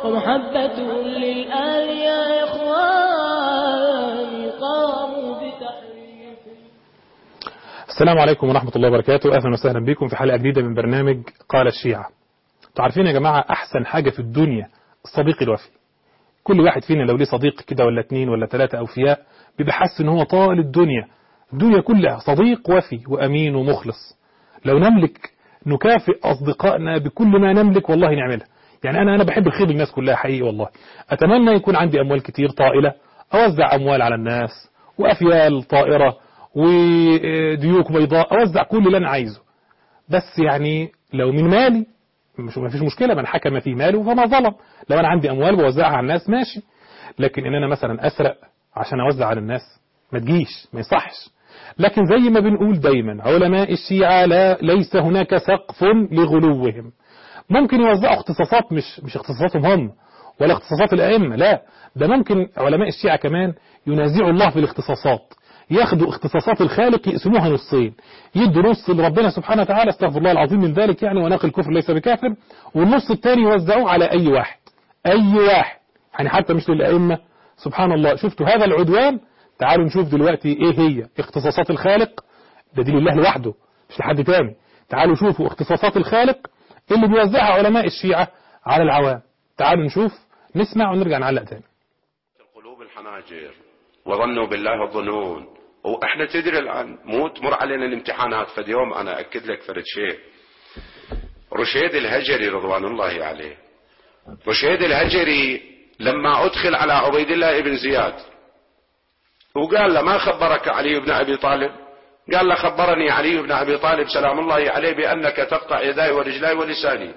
ومحبة للآل يا إخواني قاموا بتحريف السلام عليكم ورحمة الله وبركاته أهلا وسهلا بكم في حلقة جديدة من برنامج قال الشيعة تعرفين يا جماعة أحسن حاجة في الدنيا الصديق الوفي كل واحد فينا لو ليه صديق كده ولا اتنين ولا تلاتة أوفياء بيبقى حاسس إن هو طال الدنيا الدنيا كلها صديق وفي وأمين ومخلص لو نملك نكافئ أصدقائنا بكل ما نملك والله نعملها يعني أنا أنا بحب الخير للناس كلها حقيقي والله أتمنى يكون عندي أموال كتير طائلة أوزع أموال على الناس وأفيال طائرة وديوك بيضاء أوزع كل اللي أنا عايزه بس يعني لو من مالي مش ما فيش مشكلة من حكم في ماله فما ظلم لو أنا عندي أموال بوزعها على الناس ماشي لكن إن أنا مثلا أسرق عشان أوزع على الناس ما تجيش ما يصحش لكن زي ما بنقول دايما علماء الشيعة لا ليس هناك سقف لغلوهم ممكن يوزعوا اختصاصات مش مش اختصاصاتهم هم ولا اختصاصات الأئمة لا ده ممكن علماء الشيعة كمان ينازعوا الله في الاختصاصات ياخدوا اختصاصات الخالق يقسموها نصين يدوا نص لربنا سبحانه وتعالى استغفر الله العظيم من ذلك يعني وناقل الكفر ليس بكافر والنص الثاني يوزعوه على أي واحد أي واحد يعني حتى مش للأئمة سبحان الله شفتوا هذا العدوان تعالوا نشوف دلوقتي ايه هي اختصاصات الخالق ده دي لله لوحده مش لحد تاني تعالوا شوفوا اختصاصات الخالق اللي بيوزعها علماء الشيعة على العوام تعالوا نشوف نسمع ونرجع نعلق تاني القلوب الحناجر وظنوا بالله الظنون واحنا تدري الان مو تمر علينا الامتحانات فد يوم انا اكد لك فرد شيء رشيد الهجري رضوان الله عليه رشيد الهجري لما ادخل على عبيد الله بن زياد وقال له ما خبرك علي بن ابي طالب قال له خبرني علي بن ابي طالب سلام الله عليه بانك تقطع يداي ورجلاي ولساني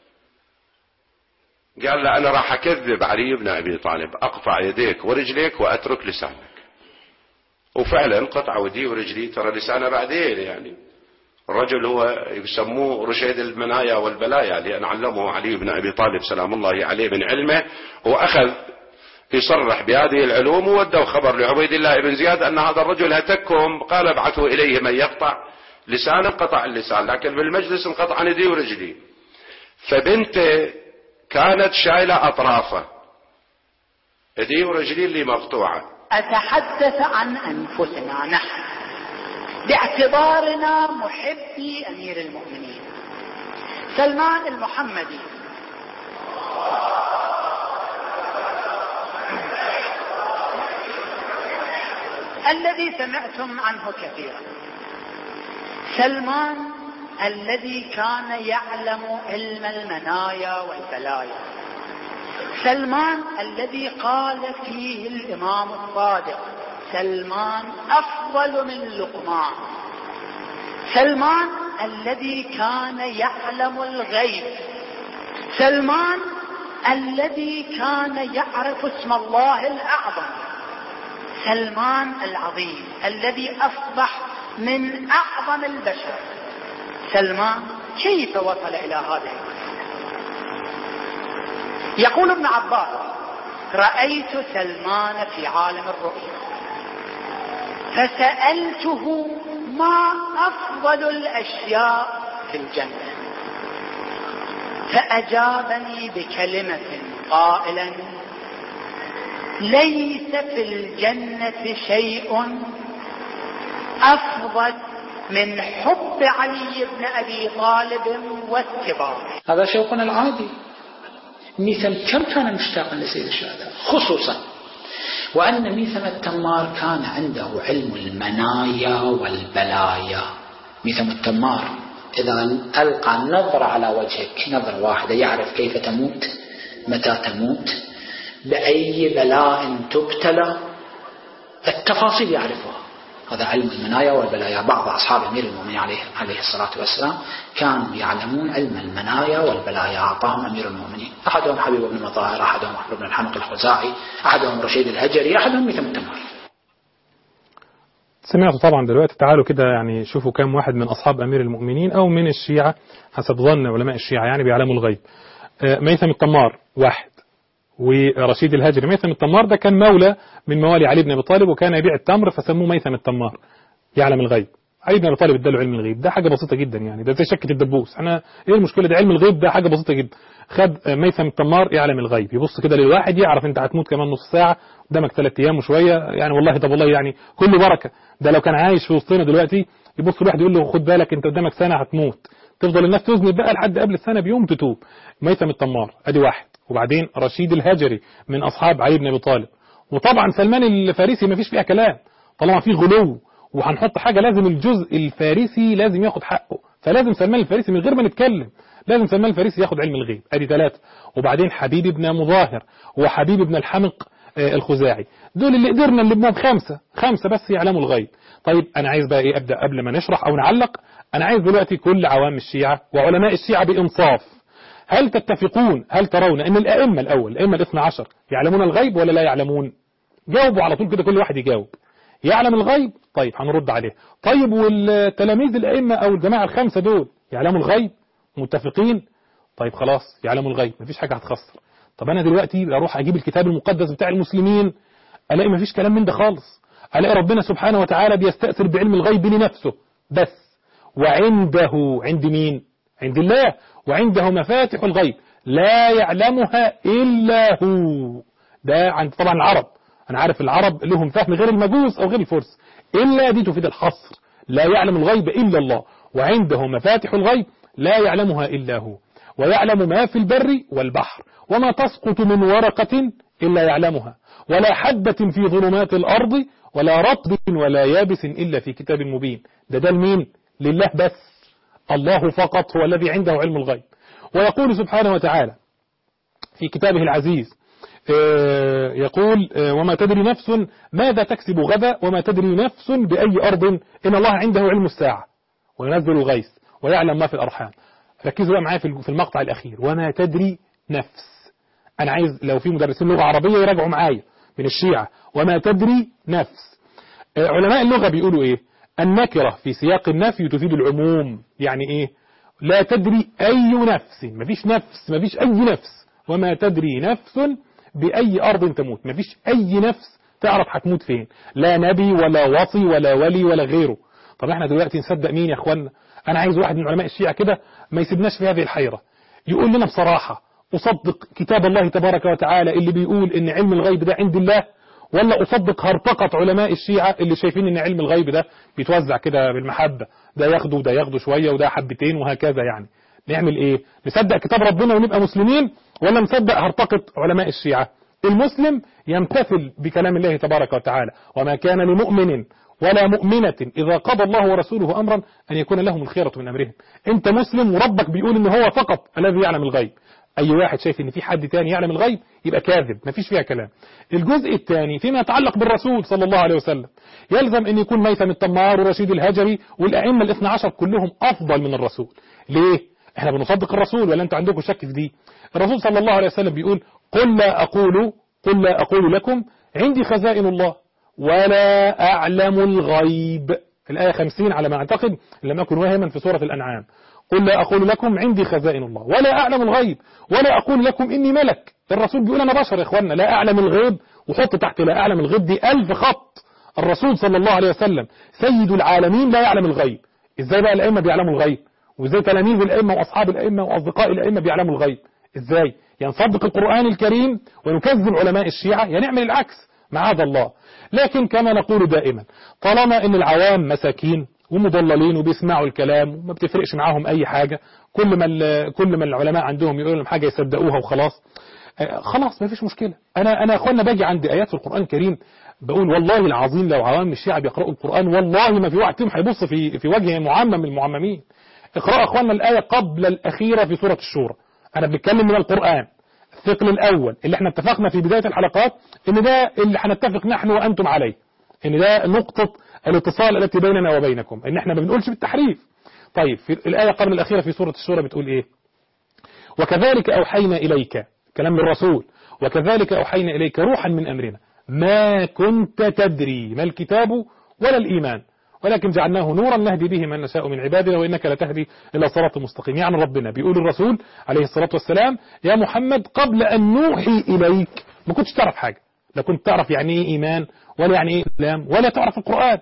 قال له انا راح اكذب علي بن ابي طالب اقطع يديك ورجليك واترك لسانك وفعلا قطع ودي ورجلي ترى لسانه بعدين يعني الرجل هو يسموه رشيد المنايا والبلايا لأن علمه علي بن أبي طالب سلام الله عليه من علمه وأخذ يصرح بهذه العلوم وودوا خبر لعبيد الله بن زياد أن هذا الرجل هتكهم قال ابعثوا إليه من يقطع لسانه قطع اللسان لكن بالمجلس انقطع يدي ورجلي فبنته كانت شايلة أطرافه يدي ورجلي اللي مقطوعة أتحدث عن أنفسنا نحن باعتبارنا محبي أمير المؤمنين سلمان المحمدي الذي سمعتم عنه كثيرا سلمان الذي كان يعلم علم المنايا والبلايا سلمان الذي قال فيه الإمام الصادق سلمان أفضل من لقمان سلمان الذي كان يعلم الغيب سلمان الذي كان يعرف اسم الله الأعظم سلمان العظيم الذي أصبح من أعظم البشر سلمان كيف وصل إلى هذا يقول ابن عباس رأيت سلمان في عالم الرؤيا فسألته ما أفضل الأشياء في الجنة فأجابني بكلمة قائلا ليس في الجنة شيء أفضل من حب علي بن أبي طالب واتباعه هذا شوقنا العادي ميثم كم كان مشتاقا لسيد الشهداء خصوصا وأن ميثم التمار كان عنده علم المنايا والبلايا ميثم التمار إذا ألقى نظرة على وجهك نظرة واحدة يعرف كيف تموت متى تموت بأي بلاء تبتلى التفاصيل يعرفها هذا علم المنايا والبلايا بعض أصحاب أمير المؤمنين عليه, عليه الصلاة والسلام كانوا يعلمون علم المنايا والبلايا أعطاهم أمير المؤمنين أحدهم حبيب بن مطاهر أحدهم أحمد بن الحمق الخزاعي أحدهم رشيد الهجري أحدهم مثل التمر سمعتوا طبعا دلوقتي تعالوا كده يعني شوفوا كم واحد من أصحاب أمير المؤمنين أو من الشيعة حسب ظن علماء الشيعة يعني بيعلموا الغيب ميثم التمار واحد ورشيد الهاجري ميثم التمار ده كان مولى من موالي علي بن ابي طالب وكان يبيع التمر فسموه ميثم التمار يعلم الغيب علي بن ابي طالب اداله علم الغيب ده حاجه بسيطه جدا يعني ده زي شكه الدبوس انا ايه المشكله ده علم الغيب ده حاجه بسيطه جدا خد ميثم التمار يعلم الغيب يبص كده للواحد يعرف انت هتموت كمان نص ساعه قدامك ثلاث ايام وشويه يعني والله طب والله يعني كله بركه ده لو كان عايش في وسطنا دلوقتي يبص الواحد يقول له خد بالك انت قدامك سنه هتموت تفضل الناس تذنب بقى لحد قبل السنه بيوم تتوب ميثم التمار ادي واحد وبعدين رشيد الهجري من اصحاب علي بن ابي طالب وطبعا سلمان الفارسي ما فيش فيها كلام طالما في غلو وهنحط حاجه لازم الجزء الفارسي لازم ياخد حقه فلازم سلمان الفارسي من غير ما نتكلم لازم سلمان الفارسي ياخد علم الغيب ادي ثلاثه وبعدين حبيب بن مظاهر وحبيب بن الحمق آه، الخزاعي دول اللي قدرنا نلمهم خمسه خمسه بس يعلموا الغيب طيب انا عايز بقى ايه ابدا قبل ما نشرح او نعلق انا عايز دلوقتي كل عوام الشيعه وعلماء الشيعه بانصاف هل تتفقون هل ترون ان الائمه الاول الائمه الاثنى عشر يعلمون الغيب ولا لا يعلمون جاوبوا على طول كده كل واحد يجاوب يعلم الغيب طيب هنرد عليه طيب والتلاميذ الائمه او الجماعه الخمسه دول يعلموا الغيب متفقين طيب خلاص يعلموا الغيب مفيش حاجه هتخسر طب انا دلوقتي اروح اجيب الكتاب المقدس بتاع المسلمين الاقي مفيش كلام من ده خالص الاقي ربنا سبحانه وتعالى بيستأثر بعلم الغيب لنفسه بس وعنده عند مين عند الله وعنده مفاتح الغيب لا يعلمها إلا هو ده عند طبعا العرب أنا عارف العرب لهم فهم غير المجوس أو غير الفرس إلا دي تفيد الحصر لا يعلم الغيب إلا الله وعنده مفاتح الغيب لا يعلمها إلا هو ويعلم ما في البر والبحر وما تسقط من ورقة إلا يعلمها ولا حبة في ظلمات الأرض ولا رطب ولا يابس إلا في كتاب مبين ده ده المين لله بس الله فقط هو الذي عنده علم الغيب ويقول سبحانه وتعالى في كتابه العزيز آه، يقول آه، وما تدري نفس ماذا تكسب غدا وما تدري نفس بأي أرض إن الله عنده علم الساعة وينزل الغيث ويعلم ما في الأرحام ركزوا بقى معايا في المقطع الأخير وما تدري نفس أنا عايز لو في مدرسين لغة عربية يراجعوا معايا من الشيعة وما تدري نفس آه، علماء اللغة بيقولوا إيه النكرة في سياق النفي تفيد العموم يعني إيه لا تدري أي نفس مفيش نفس مفيش أي نفس وما تدري نفس بأي أرض تموت مفيش أي نفس تعرف هتموت فين لا نبي ولا وصي ولا ولي ولا غيره طب احنا دلوقتي نصدق مين يا اخوانا انا عايز واحد من علماء الشيعة كده ما يسيبناش في هذه الحيرة يقول لنا بصراحة أصدق كتاب الله تبارك وتعالى اللي بيقول ان علم الغيب ده عند الله ولا أصدق هرطقة علماء الشيعة اللي شايفين ان علم الغيب ده بيتوزع كده بالمحبة ده ياخده وده ياخده شوية وده حبتين وهكذا يعني نعمل ايه نصدق كتاب ربنا ونبقى مسلمين ولا نصدق هرطقة علماء الشيعة المسلم يمتثل بكلام الله تبارك وتعالى وما كان لمؤمن ولا مؤمنة إذا قضى الله ورسوله أمرا أن يكون لهم الخيرة من أمرهم أنت مسلم وربك بيقول إن هو فقط الذي يعلم الغيب أي واحد شايف إن في حد تاني يعلم الغيب يبقى كاذب مفيش فيها كلام الجزء الثاني فيما يتعلق بالرسول صلى الله عليه وسلم يلزم أن يكون ميثم التمار ورشيد الهجري والأئمة الاثنى عشر كلهم أفضل من الرسول ليه؟ احنا بنصدق الرسول ولا انتوا عندكم شك في دي الرسول صلى الله عليه وسلم بيقول قل لا أقول قل لا أقول لكم عندي خزائن الله ولا أعلم الغيب الآية 50 على ما أعتقد لم أكن واهما في سورة الأنعام قل لا أقول لكم عندي خزائن الله ولا أعلم الغيب ولا أقول لكم إني ملك الرسول بيقول أنا بشر يا إخواننا لا أعلم الغيب وحط تحت لا أعلم الغيب دي ألف خط الرسول صلى الله عليه وسلم سيد العالمين لا يعلم الغيب إزاي بقى الأئمة بيعلموا الغيب وإزاي تلاميذ الأئمة وأصحاب الأئمة وأصدقاء الأئمة بيعلموا الغيب إزاي يعني نصدق القرآن الكريم ونكذب علماء الشيعة يعني نعمل العكس معاذ الله لكن كما نقول دائما طالما ان العوام مساكين ومضللين وبيسمعوا الكلام وما بتفرقش معاهم اي حاجة كل ما كل ما العلماء عندهم يقولوا لهم حاجة يصدقوها وخلاص خلاص ما فيش مشكلة انا انا اخوانا باجي عندي ايات في القرآن الكريم بقول والله العظيم لو عوام الشيعة بيقرأوا القرآن والله ما في واحد فيهم هيبص في في وجه معمم من المعممين اقرأوا اخوانا الآية قبل الأخيرة في سورة الشورى انا بنتكلم من القرآن الثقل الأول اللي احنا اتفقنا في بداية الحلقات ان ده اللي هنتفق نحن وأنتم عليه ان ده نقطة الاتصال التي بيننا وبينكم ان احنا ما بنقولش بالتحريف طيب في الآية قبل الأخيرة في سورة الشورى بتقول ايه وكذلك أوحينا إليك كلام الرسول وكذلك أوحينا إليك روحا من أمرنا ما كنت تدري ما الكتاب ولا الإيمان ولكن جعلناه نورا نهدي به من نشاء من عبادنا وإنك لتهدي إلى صراط مستقيم يعني ربنا بيقول الرسول عليه الصلاة والسلام يا محمد قبل أن نوحي إليك ما كنتش تعرف حاجة لا كنت تعرف يعني إيه إيمان ولا يعني إيه إسلام ولا تعرف القرآن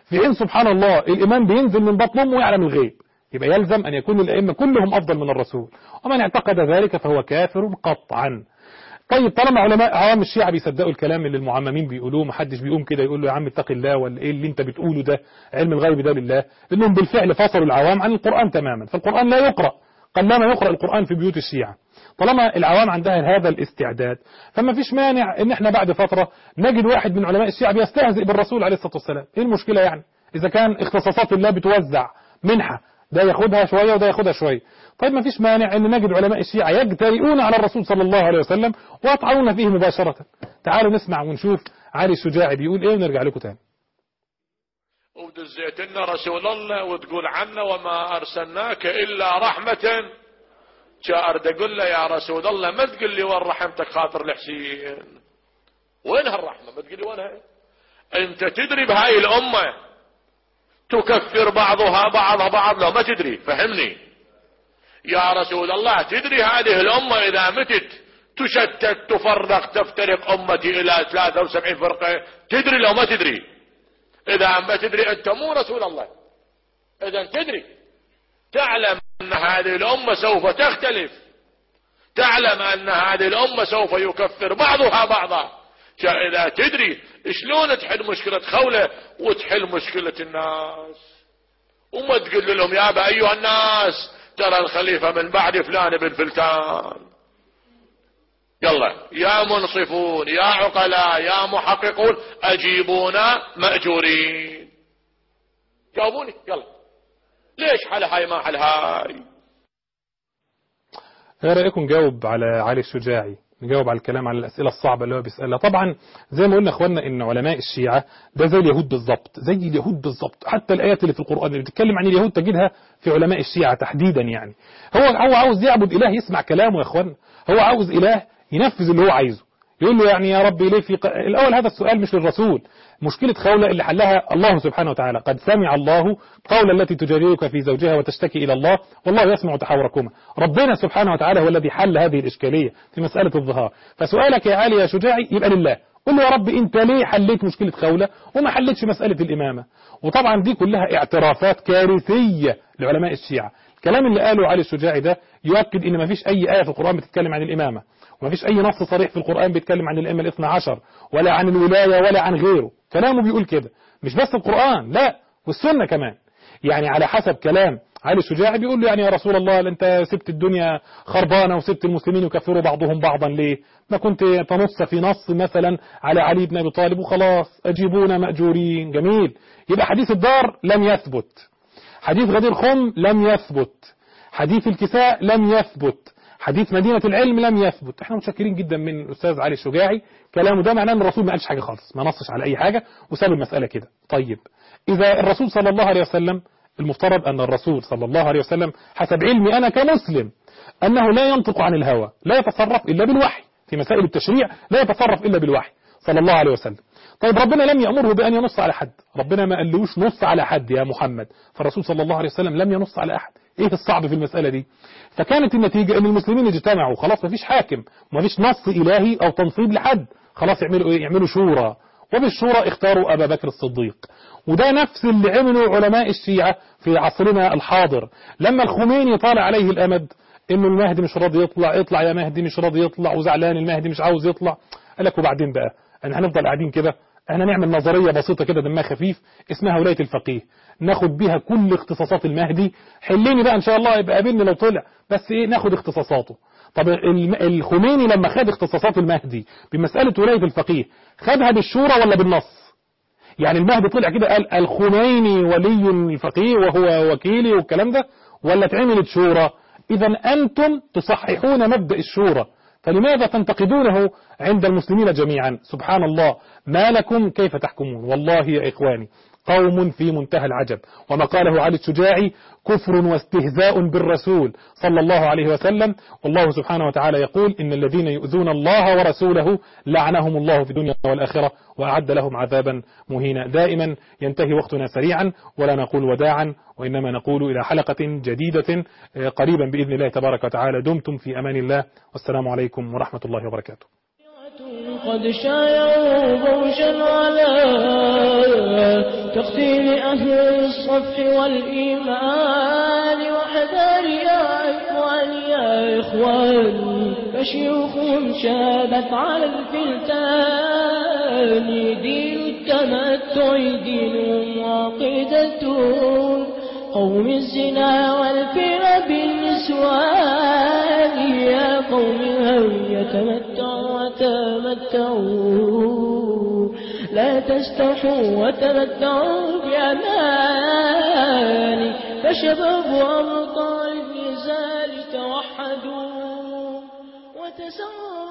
في حين سبحان الله الإمام بينزل من بطن أمه ويعلم الغيب يبقى يلزم أن يكون الأئمة كلهم أفضل من الرسول ومن اعتقد ذلك فهو كافر قطعا طيب طالما علماء عوام الشيعة بيصدقوا الكلام اللي المعممين بيقولوه محدش بيقوم كده يقول له يا عم اتق الله ولا ايه اللي انت بتقوله ده علم الغيب ده لله لانهم بالفعل فصلوا العوام عن القرآن تماما فالقرآن لا يقرأ قلما يقرأ القرآن في بيوت الشيعة طالما العوام عندها هذا الاستعداد فما فيش مانع ان احنا بعد فترة نجد واحد من علماء الشيعة بيستهزئ بالرسول عليه الصلاة والسلام ايه المشكلة يعني اذا كان اختصاصات الله بتوزع منحة ده ياخدها شوية وده ياخدها شوية طيب ما فيش مانع ان نجد علماء الشيعة يجترئون على الرسول صلى الله عليه وسلم ويطعنون فيه مباشرة تعالوا نسمع ونشوف علي الشجاعي بيقول ايه ونرجع لكم تاني ودزيت لنا رسول الله وتقول عنا وما أرسلناك إلا رحمة جاء أرد أقول له يا رسول الله ما تقول لي وين رحمتك خاطر الحسين وين هالرحمة ما تقول لي وينها أنت تدري بهاي الأمة تكفر بعضها بعضها بعض لو ما تدري فهمني يا رسول الله تدري هذه الأمة إذا متت تشتت تفرق تفترق أمتي إلى 73 فرقة تدري لو ما تدري إذا ما تدري أنت مو رسول الله إذا تدري تعلم أن هذه الأمة سوف تختلف تعلم أن هذه الأمة سوف يكفر بعضها بعضا إذا تدري شلون تحل مشكلة خولة وتحل مشكلة الناس وما تقول لهم يا أيها الناس ترى الخليفة من بعد فلان بن فلتان يلا يا منصفون يا عقلاء يا محققون أجيبونا مأجورين جاوبوني يلا ليش حل هاي ما حل هاي ايه رأيكم نجاوب على علي الشجاعي نجاوب على الكلام على الأسئلة الصعبة اللي هو بيسألها طبعا زي ما قلنا اخواننا ان علماء الشيعة ده زي اليهود بالظبط زي اليهود بالظبط حتى الآيات اللي في القرآن اللي بتتكلم عن اليهود تجدها في علماء الشيعة تحديدا يعني هو هو عاوز يعبد إله يسمع كلامه يا اخوانا هو عاوز إله ينفذ اللي هو عايزه يقول له يعني يا ربي ليه في ق... الأول هذا السؤال مش للرسول مشكلة خولة اللي حلها الله سبحانه وتعالى قد سمع الله قول التي تجادلك في زوجها وتشتكي إلى الله والله يسمع تحاوركما ربنا سبحانه وتعالى هو الذي حل هذه الإشكالية في مسألة الظهار فسؤالك يا علي يا شجاعي يبقى لله قل له يا رب انت ليه حليت مشكلة خولة وما حلتش مسألة الإمامة وطبعا دي كلها اعترافات كارثية لعلماء الشيعة الكلام اللي قاله علي الشجاعي ده يؤكد ان ما فيش اي آية في القرآن بتتكلم عن الإمامة وما فيش أي نص صريح في القرآن بيتكلم عن الأئمة الاثنى عشر ولا عن الولاية ولا عن غيره كلامه بيقول كده مش بس القرآن لا والسنة كمان يعني على حسب كلام علي الشجاعي بيقول له يعني يا رسول الله انت سبت الدنيا خربانة وسبت المسلمين يكفروا بعضهم بعضا ليه ما كنت تنص في نص مثلا على علي بن أبي طالب وخلاص أجيبونا مأجورين جميل يبقى حديث الدار لم يثبت حديث غدير خم لم يثبت حديث الكساء لم يثبت حديث مدينة العلم لم يثبت احنا متشكرين جدا من الأستاذ علي الشجاعي كلامه ده معناه ان الرسول ما قالش حاجة خالص ما نصش على أي حاجة وساب المسألة كده طيب إذا الرسول صلى الله عليه وسلم المفترض أن الرسول صلى الله عليه وسلم حسب علمي أنا كمسلم أنه لا ينطق عن الهوى لا يتصرف إلا بالوحي في مسائل التشريع لا يتصرف إلا بالوحي صلى الله عليه وسلم طيب ربنا لم يأمره بأن ينص على حد ربنا ما قالوش نص على حد يا محمد فالرسول صلى الله عليه وسلم لم ينص على أحد ايه الصعب في المسألة دي فكانت النتيجة ان المسلمين اجتمعوا خلاص مفيش حاكم مفيش نص الهي او تنصيب لحد خلاص يعملوا ايه يعملوا شورى وبالشورى اختاروا ابا بكر الصديق وده نفس اللي عمله علماء الشيعة في عصرنا الحاضر لما الخميني طالع عليه الامد انه المهدي مش راضي يطلع يطلع يا مهدي مش راضي يطلع وزعلان المهدي مش عاوز يطلع قال لك وبعدين بقى احنا هنفضل قاعدين كده احنا نعمل نظرية بسيطة كده دمها خفيف اسمها ولاية الفقيه ناخد بيها كل اختصاصات المهدي حليني بقى ان شاء الله يبقى قابلني لو طلع بس ايه ناخد اختصاصاته طب الخميني لما خد اختصاصات المهدي بمسألة ولاية الفقيه خدها بالشورى ولا بالنص يعني المهدي طلع كده قال الخميني ولي الفقيه وهو وكيلي والكلام ده ولا اتعملت شورى اذا انتم تصححون مبدأ الشورى فلماذا تنتقدونه عند المسلمين جميعا سبحان الله ما لكم كيف تحكمون والله يا إخواني قوم في منتهى العجب وما قاله علي الشجاعي كفر واستهزاء بالرسول صلى الله عليه وسلم والله سبحانه وتعالى يقول إن الذين يؤذون الله ورسوله لعنهم الله في الدنيا والآخرة وأعد لهم عذابا مهينا دائما ينتهي وقتنا سريعا ولا نقول وداعا وإنما نقول إلى حلقة جديدة قريبا بإذن الله تبارك وتعالى دمتم في أمان الله والسلام عليكم ورحمة الله وبركاته قد شايعوا بوشا على تقتيل أهل الصف والإيمان وحذار يا إخوان يا إخوان فشيوخهم شابت على الفلتان دين التمتع دين وعقيدة قوم الزنا والفر بالنسوان يا قوم هيا تمتعوا وتمتعوا لا تستحوا وتمتعوا بأمان فشباب أبطال النزال توحدوا وتساووا